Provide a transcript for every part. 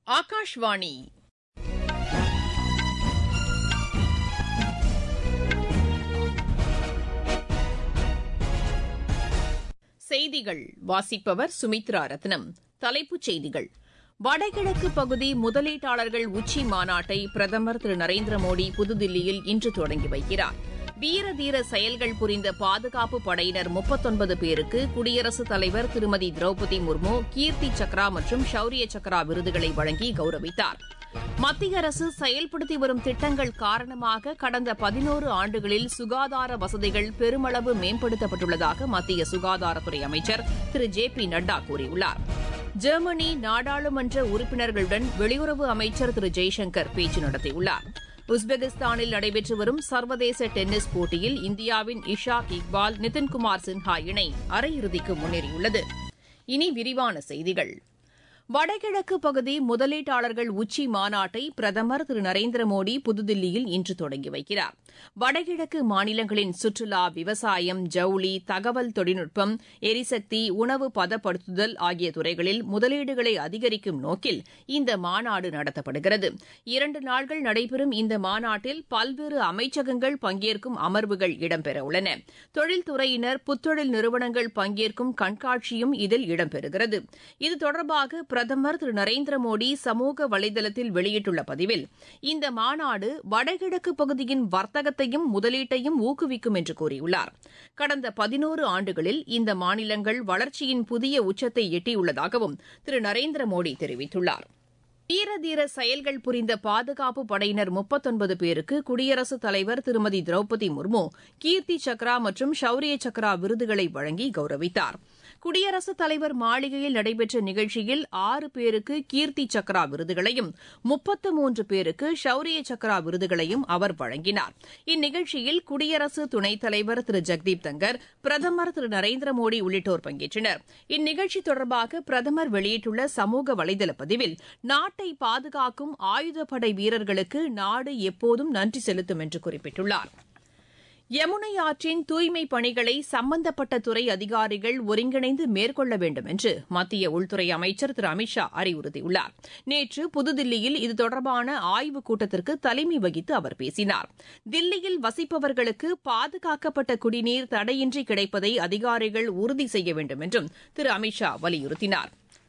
ஆகாஷ்வாணி செய்திகள் வாசிப்பவர் சுமித்ரா ரத்னம் தலைப்புச் செய்திகள் வடகிழக்கு பகுதி முதலீட்டாளர்கள் உச்சி மாநாட்டை பிரதமர் திரு நரேந்திர மோடி புதுதில்லியில் இன்று தொடங்கி வைக்கிறார் வீர தீர செயல்கள் புரிந்த பாதுகாப்பு படையினர் முப்பத்தொன்பது பேருக்கு குடியரசுத் தலைவர் திருமதி திரௌபதி முர்மு கீர்த்தி சக்ரா மற்றும் ஷௌரிய சக்ரா விருதுகளை வழங்கி கௌரவித்தார் மத்திய அரசு செயல்படுத்தி வரும் திட்டங்கள் காரணமாக கடந்த பதினோரு ஆண்டுகளில் சுகாதார வசதிகள் பெருமளவு மேம்படுத்தப்பட்டுள்ளதாக மத்திய சுகாதாரத்துறை அமைச்சர் திரு ஜே பி நட்டா கூறியுள்ளார் ஜெர்மனி நாடாளுமன்ற உறுப்பினர்களுடன் வெளியுறவு அமைச்சர் திரு ஜெய்சங்கர் பேச்சு நடத்தியுள்ளார் உஸ்பெகிஸ்தானில் நடைபெற்று வரும் சர்வதேச டென்னிஸ் போட்டியில் இந்தியாவின் இஷாக் இக்பால் நிதின்குமார் சின்ஹா இணை அரையிறுதிக்கு முன்னேறியுள்ளது இனி விரிவான செய்திகள் வடகிழக்கு பகுதி முதலீட்டாளர்கள் உச்சி மாநாட்டை பிரதமர் திரு நரேந்திர மோடி புதுதில்லியில் இன்று தொடங்கி வைக்கிறார் வடகிழக்கு மாநிலங்களின் சுற்றுலா விவசாயம் ஜவுளி தகவல் தொழில்நுட்பம் எரிசக்தி உணவு பதப்படுத்துதல் ஆகிய துறைகளில் முதலீடுகளை அதிகரிக்கும் நோக்கில் இந்த மாநாடு நடத்தப்படுகிறது இரண்டு நாட்கள் நடைபெறும் இந்த மாநாட்டில் பல்வேறு அமைச்சகங்கள் பங்கேற்கும் அமர்வுகள் இடம்பெறவுள்ளன தொழில்துறையினர் புத்தொழில் நிறுவனங்கள் பங்கேற்கும் கண்காட்சியும் இதில் இடம்பெறுகிறது இது தொடர்பாக பிரதமர் திரு நரேந்திர மோடி சமூக வலைதளத்தில் வெளியிட்டுள்ள பதிவில் இந்த மாநாடு வடகிழக்கு பகுதியின் வர்த்தகத்தையும் முதலீட்டையும் ஊக்குவிக்கும் என்று கூறியுள்ளார் கடந்த பதினோரு ஆண்டுகளில் இந்த மாநிலங்கள் வளர்ச்சியின் புதிய உச்சத்தை எட்டியுள்ளதாகவும் திரு நரேந்திர மோடி தெரிவித்துள்ளார் வீர தீர செயல்கள் புரிந்த பாதுகாப்பு படையினர் முப்பத்தொன்பது பேருக்கு குடியரசுத் தலைவர் திருமதி திரௌபதி முர்மு கீர்த்தி சக்ரா மற்றும் ஷௌரிய சக்ரா விருதுகளை வழங்கி கௌரவித்தார் குடியரசுத் தலைவர் மாளிகையில் நடைபெற்ற நிகழ்ச்சியில் ஆறு பேருக்கு கீர்த்தி சக்ரா விருதுகளையும் முப்பத்து மூன்று பேருக்கு ஷௌரிய சக்ரா விருதுகளையும் அவர் வழங்கினார் இந்நிகழ்ச்சியில் குடியரசு துணைத் தலைவர் திரு ஜெக்தீப் தங்கர் பிரதமர் திரு நரேந்திர மோடி உள்ளிட்டோர் பங்கேற்றனர் இந்நிகழ்ச்சி தொடர்பாக பிரதமர் வெளியிட்டுள்ள சமூக வலைதள பதிவில் நாட்டை பாதுகாக்கும் ஆயுதப்படை வீரர்களுக்கு நாடு எப்போதும் நன்றி செலுத்தும் என்று குறிப்பிட்டுள்ளாா் யமுனை ஆற்றின் தூய்மைப் பணிகளை சம்பந்தப்பட்ட துறை அதிகாரிகள் ஒருங்கிணைந்து மேற்கொள்ள வேண்டும் என்று மத்திய உள்துறை அமைச்சர் திரு அமித் ஷா அறிவுறுத்தியுள்ளார் நேற்று புதுதில்லியில் இது தொடர்பான ஆய்வுக் கூட்டத்திற்கு தலைமை வகித்து அவர் பேசினார் தில்லியில் வசிப்பவர்களுக்கு பாதுகாக்கப்பட்ட குடிநீர் தடையின்றி கிடைப்பதை அதிகாரிகள் உறுதி செய்ய வேண்டும் என்றும் திரு அமித் ஷா வலியுறுத்தினாா்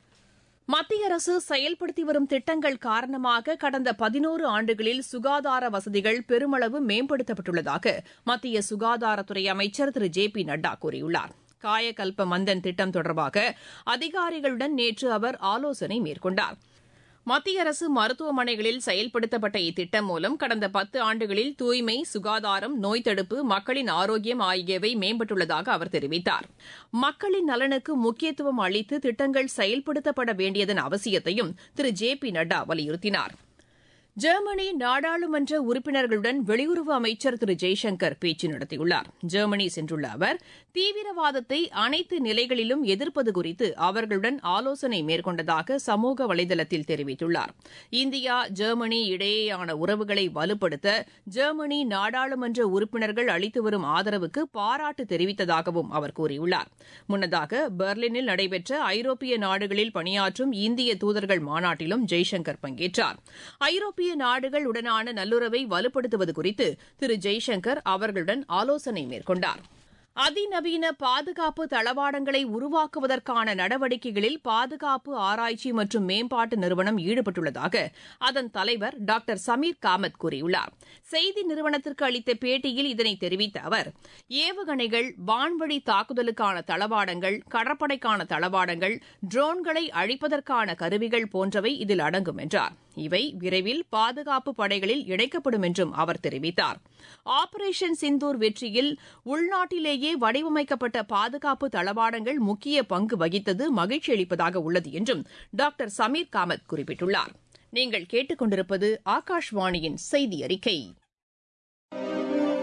மத்திய அரசு செயல்படுத்தி வரும் திட்டங்கள் காரணமாக கடந்த பதினோரு ஆண்டுகளில் சுகாதார வசதிகள் பெருமளவு மேம்படுத்தப்பட்டுள்ளதாக மத்திய சுகாதாரத்துறை அமைச்சர் திரு ஜே பி நட்டா கூறியுள்ளார் காயகல்ப மந்தன் திட்டம் தொடர்பாக அதிகாரிகளுடன் நேற்று அவர் ஆலோசனை மேற்கொண்டார் மத்திய அரசு மருத்துவமனைகளில் செயல்படுத்தப்பட்ட இத்திட்டம் மூலம் கடந்த பத்து ஆண்டுகளில் தூய்மை சுகாதாரம் நோய் தடுப்பு மக்களின் ஆரோக்கியம் ஆகியவை மேம்பட்டுள்ளதாக அவர் தெரிவித்தார் மக்களின் நலனுக்கு முக்கியத்துவம் அளித்து திட்டங்கள் செயல்படுத்தப்பட வேண்டியதன் அவசியத்தையும் திரு ஜே பி நட்டா வலியுறுத்தினார் ஜெர்மனி நாடாளுமன்ற உறுப்பினர்களுடன் வெளியுறவு அமைச்சர் திரு ஜெய்சங்கர் பேச்சு நடத்தியுள்ளார் ஜெர்மனி சென்றுள்ள அவர் தீவிரவாதத்தை அனைத்து நிலைகளிலும் எதிர்ப்பது குறித்து அவர்களுடன் ஆலோசனை மேற்கொண்டதாக சமூக வலைதளத்தில் தெரிவித்துள்ளார் இந்தியா ஜெர்மனி இடையேயான உறவுகளை வலுப்படுத்த ஜெர்மனி நாடாளுமன்ற உறுப்பினர்கள் அளித்து வரும் ஆதரவுக்கு பாராட்டு தெரிவித்ததாகவும் அவர் கூறியுள்ளார் முன்னதாக பெர்லினில் நடைபெற்ற ஐரோப்பிய நாடுகளில் பணியாற்றும் இந்திய தூதர்கள் மாநாட்டிலும் ஜெய்சங்கர் பங்கேற்றார் ஐரோப்பிய ஐரோப்பிய நாடுகள் உடனான நல்லுறவை வலுப்படுத்துவது குறித்து திரு ஜெய்சங்கர் அவர்களுடன் ஆலோசனை மேற்கொண்டார் அதிநவீன பாதுகாப்பு தளவாடங்களை உருவாக்குவதற்கான நடவடிக்கைகளில் பாதுகாப்பு ஆராய்ச்சி மற்றும் மேம்பாட்டு நிறுவனம் ஈடுபட்டுள்ளதாக அதன் தலைவர் டாக்டர் சமீர் காமத் கூறியுள்ளார் செய்தி நிறுவனத்திற்கு அளித்த பேட்டியில் இதனை தெரிவித்த அவர் ஏவுகணைகள் வான்வழி தாக்குதலுக்கான தளவாடங்கள் கடற்படைக்கான தளவாடங்கள் ட்ரோன்களை அழிப்பதற்கான கருவிகள் போன்றவை இதில் அடங்கும் என்றார் இவை விரைவில் பாதுகாப்பு படைகளில் இணைக்கப்படும் என்றும் அவர் தெரிவித்தார் ஆபரேஷன் சிந்தூர் வெற்றியில் உள்நாட்டிலேயே வடிவமைக்கப்பட்ட பாதுகாப்பு தளவாடங்கள் முக்கிய பங்கு வகித்தது மகிழ்ச்சி அளிப்பதாக உள்ளது என்றும் டாக்டர் சமீர் காமத் குறிப்பிட்டுள்ளார் நீங்கள் கேட்டுக்கொண்டிருப்பது ஆகாஷ்வாணியின் செய்தி அறிக்கை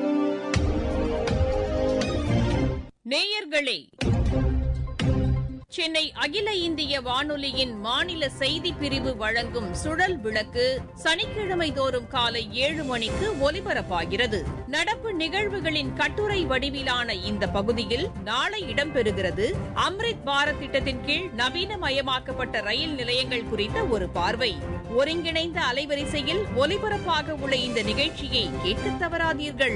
நேயர்களே சென்னை அகில இந்திய வானொலியின் மாநில செய்திப் பிரிவு வழங்கும் சுழல் விளக்கு சனிக்கிழமை தோறும் காலை ஏழு மணிக்கு ஒலிபரப்பாகிறது நடப்பு நிகழ்வுகளின் கட்டுரை வடிவிலான இந்த பகுதியில் நாளை இடம்பெறுகிறது அம்ரித் பாரத் திட்டத்தின் கீழ் நவீனமயமாக்கப்பட்ட ரயில் நிலையங்கள் குறித்த ஒரு பார்வை ஒருங்கிணைந்த அலைவரிசையில் ஒலிபரப்பாக உள்ள இந்த நிகழ்ச்சியை கேட்க தவறாதீர்கள்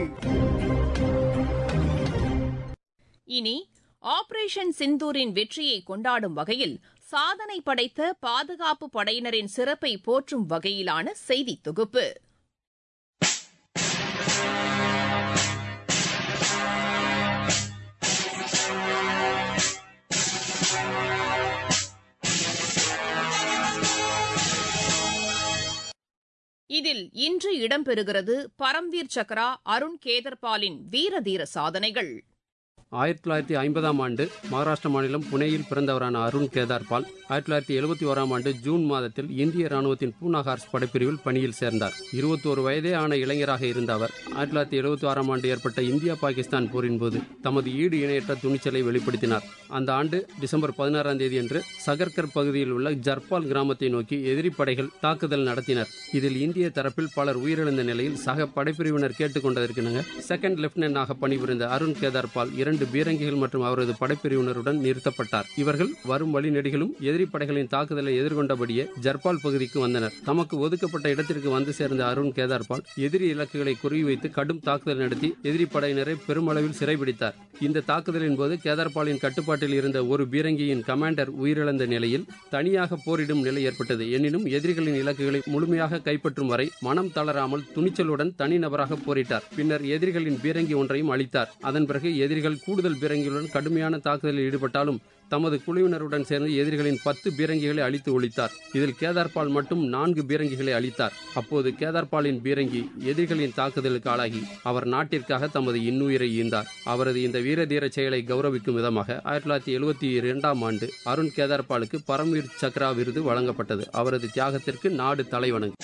இனி ஆபரேஷன் சிந்தூரின் வெற்றியை கொண்டாடும் வகையில் சாதனை படைத்த பாதுகாப்பு படையினரின் சிறப்பை போற்றும் வகையிலான செய்தி தொகுப்பு இதில் இன்று இடம்பெறுகிறது பரம்வீர் சக்ரா அருண் கேதர்பாலின் வீரதீர சாதனைகள் ஆயிரத்தி தொள்ளாயிரத்தி ஐம்பதாம் ஆண்டு மகாராஷ்டிர மாநிலம் புனேயில் பிறந்தவரான அருண் கேதார்பால் ஆயிரத்தி தொள்ளாயிரத்தி எழுபத்தி ஓராம் ஆண்டு ஜூன் மாதத்தில் இந்திய ராணுவத்தின் பூனா ஹார்ஸ் படைப்பிரிவில் பணியில் சேர்ந்தார் இருபத்தோரு வயதே ஆன இளைஞராக இருந்த அவர் ஆயிரத்தி தொள்ளாயிரத்தி எழுபத்தி ஆறாம் ஆண்டு ஏற்பட்ட இந்தியா பாகிஸ்தான் போரின் போது தமது ஈடு இணையற்ற துணிச்சலை வெளிப்படுத்தினார் அந்த ஆண்டு டிசம்பர் பதினாறாம் தேதி அன்று சகர்கர் பகுதியில் உள்ள ஜர்பால் கிராமத்தை நோக்கி எதிரி படைகள் தாக்குதல் நடத்தினர் இதில் இந்திய தரப்பில் பலர் உயிரிழந்த நிலையில் சக படைப்பிரிவினர் கேட்டுக்கொண்டதற்கிணங்க செகண்ட் லெப்டினன்டாக பணிபுரிந்த அருண் கேதார்பால் இரண்டு பீரங்கிகள் மற்றும் அவரது படைப்பிரிவினருடன் நிறுத்தப்பட்டார் இவர்கள் வரும் வழிநெடுகிலும் எதிரி படைகளின் தாக்குதலை எதிர்கொண்டபடியே ஜர்பால் பகுதிக்கு வந்தனர் தமக்கு ஒதுக்கப்பட்ட இடத்திற்கு வந்து சேர்ந்த அருண் கேதார்பால் எதிரி இலக்குகளை குறிவைத்து கடும் தாக்குதல் நடத்தி எதிரி படையினரை பெருமளவில் சிறைபிடித்தார் இந்த தாக்குதலின் போது கேதார்பாலின் கட்டுப்பாட்டில் இருந்த ஒரு பீரங்கியின் கமாண்டர் உயிரிழந்த நிலையில் தனியாக போரிடும் நிலை ஏற்பட்டது எனினும் எதிரிகளின் இலக்குகளை முழுமையாக கைப்பற்றும் வரை மனம் தளராமல் துணிச்சலுடன் தனிநபராக போரிட்டார் பின்னர் எதிரிகளின் பீரங்கி ஒன்றையும் அளித்தார் அதன் பிறகு எதிரிகள் கூடுதல் பீரங்கிகளுடன் கடுமையான தாக்குதலில் ஈடுபட்டாலும் தமது குழுவினருடன் சேர்ந்து எதிரிகளின் பத்து பீரங்கிகளை அழித்து ஒழித்தார் இதில் கேதார்பால் மட்டும் நான்கு பீரங்கிகளை அளித்தார் அப்போது கேதார்பாலின் பீரங்கி எதிரிகளின் தாக்குதலுக்கு ஆளாகி அவர் நாட்டிற்காக தமது இன்னுயிரை ஈந்தார் அவரது இந்த வீரதீர செயலை கௌரவிக்கும் விதமாக ஆயிரத்தி தொள்ளாயிரத்தி எழுபத்தி இரண்டாம் ஆண்டு அருண் கேதார்பாலுக்கு பரம்வீர் சக்ரா விருது வழங்கப்பட்டது அவரது தியாகத்திற்கு நாடு தலைவணங்கு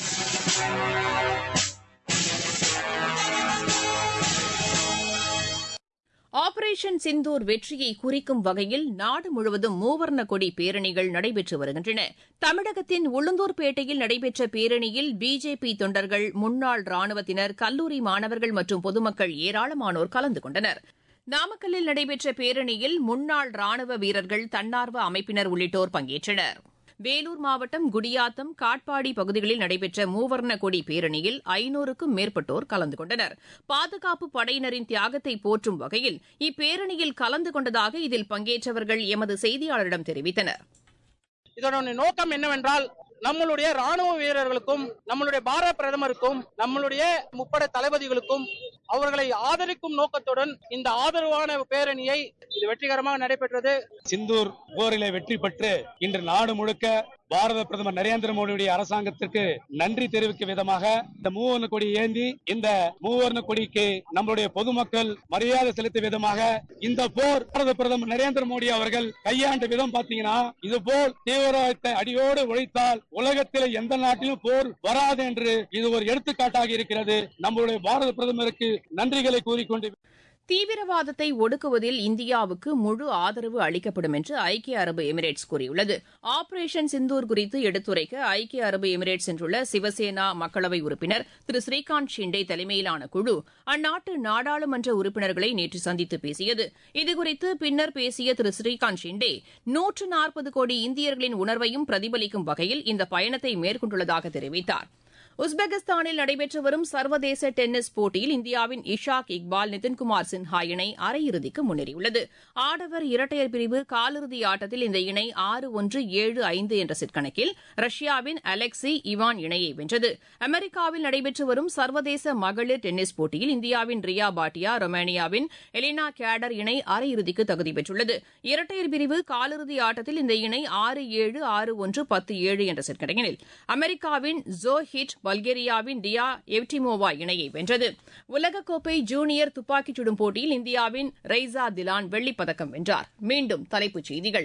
ஆபரேஷன் சிந்தூர் வெற்றியை குறிக்கும் வகையில் நாடு முழுவதும் மூவர்ண கொடி பேரணிகள் நடைபெற்று வருகின்றன தமிழகத்தின் உளுந்தூர்பேட்டையில் நடைபெற்ற பேரணியில் பிஜேபி தொண்டர்கள் முன்னாள் ராணுவத்தினர் கல்லூரி மாணவர்கள் மற்றும் பொதுமக்கள் ஏராளமானோர் கலந்து கொண்டனர் நாமக்கல்லில் நடைபெற்ற பேரணியில் முன்னாள் ராணுவ வீரர்கள் தன்னார்வ அமைப்பினர் உள்ளிட்டோர் பங்கேற்றனர் வேலூர் மாவட்டம் குடியாத்தம் காட்பாடி பகுதிகளில் நடைபெற்ற மூவர்ண கொடி பேரணியில் ஐநூறுக்கும் மேற்பட்டோர் கலந்து கொண்டனர் பாதுகாப்பு படையினரின் தியாகத்தை போற்றும் வகையில் இப்பேரணியில் கலந்து கொண்டதாக இதில் பங்கேற்றவர்கள் எமது செய்தியாளரிடம் தெரிவித்தனர் இதோட நோக்கம் என்னவென்றால் நம்மளுடைய ராணுவ வீரர்களுக்கும் நம்மளுடைய பாரத பிரதமருக்கும் நம்மளுடைய முப்படை தளபதிகளுக்கும் அவர்களை ஆதரிக்கும் நோக்கத்துடன் இந்த ஆதரவான பேரணியை இது வெற்றிகரமாக நடைபெற்றது சிந்தூர் போரிலே வெற்றி பெற்று இன்று நாடு முழுக்க பாரத பிரதமர் நரேந்திர மோடியுடைய அரசாங்கத்திற்கு நன்றி தெரிவிக்கும் விதமாக இந்த மூவர்ண கொடி ஏந்தி இந்த மூவர்ண கொடிக்கு நம்மளுடைய பொதுமக்கள் மரியாதை செலுத்தும் விதமாக இந்த போர் பாரத பிரதமர் நரேந்திர மோடி அவர்கள் கையாண்ட விதம் பாத்தீங்கன்னா இது போல் தீவிரவாதத்தை அடியோடு ஒழித்தால் உலகத்தில் எந்த நாட்டிலும் போர் வராது என்று இது ஒரு எடுத்துக்காட்டாக இருக்கிறது நம்மளுடைய பாரத பிரதமருக்கு நன்றிகளை கூறிக்கொண்டு தீவிரவாதத்தை ஒடுக்குவதில் இந்தியாவுக்கு முழு ஆதரவு அளிக்கப்படும் என்று ஐக்கிய அரபு எமிரேட்ஸ் கூறியுள்ளது ஆபரேஷன் சிந்தூர் குறித்து எடுத்துரைக்க ஐக்கிய அரபு எமிரேட்ஸ் சென்றுள்ள சிவசேனா மக்களவை உறுப்பினர் திரு ஸ்ரீகாந்த் ஷிண்டே தலைமையிலான குழு அந்நாட்டு நாடாளுமன்ற உறுப்பினர்களை நேற்று சந்தித்து பேசியது இதுகுறித்து பின்னர் பேசிய திரு ஸ்ரீகாந்த் ஷிண்டே நூற்று நாற்பது கோடி இந்தியர்களின் உணர்வையும் பிரதிபலிக்கும் வகையில் இந்த பயணத்தை மேற்கொண்டுள்ளதாக தெரிவித்தாா் உஸ்பெகிஸ்தானில் நடைபெற்று வரும் சர்வதேச டென்னிஸ் போட்டியில் இந்தியாவின் இஷாக் இக்பால் நிதின்குமார் சின்ஹா இணை அரையிறுதிக்கு முன்னேறியுள்ளது ஆடவர் இரட்டையர் பிரிவு காலிறுதி ஆட்டத்தில் இந்த இணை ஆறு ஒன்று ஏழு ஐந்து என்ற செட் கணக்கில் ரஷ்யாவின் அலெக்சி இவான் இணையை வென்றது அமெரிக்காவில் நடைபெற்று வரும் சர்வதேச மகளிர் டென்னிஸ் போட்டியில் இந்தியாவின் ரியா பாட்டியா ரொமேனியாவின் எலினா கேடர் இணை அரையிறுதிக்கு தகுதி பெற்றுள்ளது இரட்டையர் பிரிவு காலிறுதி ஆட்டத்தில் இந்த இணை ஆறு ஏழு ஆறு ஒன்று பத்து ஏழு என்ற செட் கணக்கில் அமெரிக்காவின் ஜோ ஹிட் பல்கேரியாவின் டியா எவ்டிமோவா இணையை வென்றது உலகக்கோப்பை ஜூனியர் துப்பாக்கிச் சுடும் போட்டியில் இந்தியாவின் ரெய்சா திலான் வெள்ளிப் பதக்கம் வென்றார் மீண்டும் தலைப்புச் செய்திகள்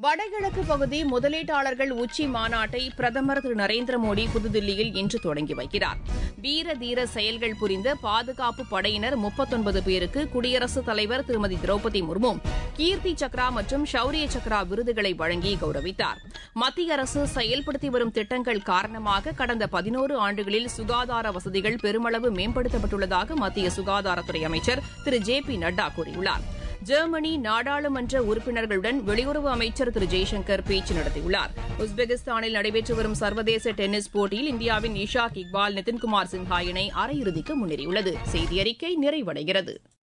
வடகிழக்கு பகுதி முதலீட்டாளர்கள் உச்சி மாநாட்டை பிரதமர் திரு நரேந்திர மோடி புதுதில்லியில் இன்று தொடங்கி வைக்கிறார் வீர தீர செயல்கள் புரிந்த பாதுகாப்பு படையினர் முப்பத்தொன்பது பேருக்கு குடியரசுத் தலைவர் திருமதி திரௌபதி முர்மு கீர்த்தி சக்ரா மற்றும் ஷௌரிய சக்ரா விருதுகளை வழங்கி கௌரவித்தார் மத்திய அரசு செயல்படுத்தி வரும் திட்டங்கள் காரணமாக கடந்த பதினோரு ஆண்டுகளில் சுகாதார வசதிகள் பெருமளவு மேம்படுத்தப்பட்டுள்ளதாக மத்திய சுகாதாரத்துறை அமைச்சர் திரு ஜே பி நட்டா கூறியுள்ளார் ஜெர்மனி நாடாளுமன்ற உறுப்பினர்களுடன் வெளியுறவு அமைச்சர் திரு ஜெய்சங்கர் பேச்சு நடத்தியுள்ளார் உஸ்பெகிஸ்தானில் நடைபெற்று வரும் சர்வதேச டென்னிஸ் போட்டியில் இந்தியாவின் இஷாக் இக்பால் நிதின்குமார் சின்ஹா இணை அரையிறுதிக்கு முன்னேறியுள்ளது செய்தி அறிக்கை நிறைவடைகிறது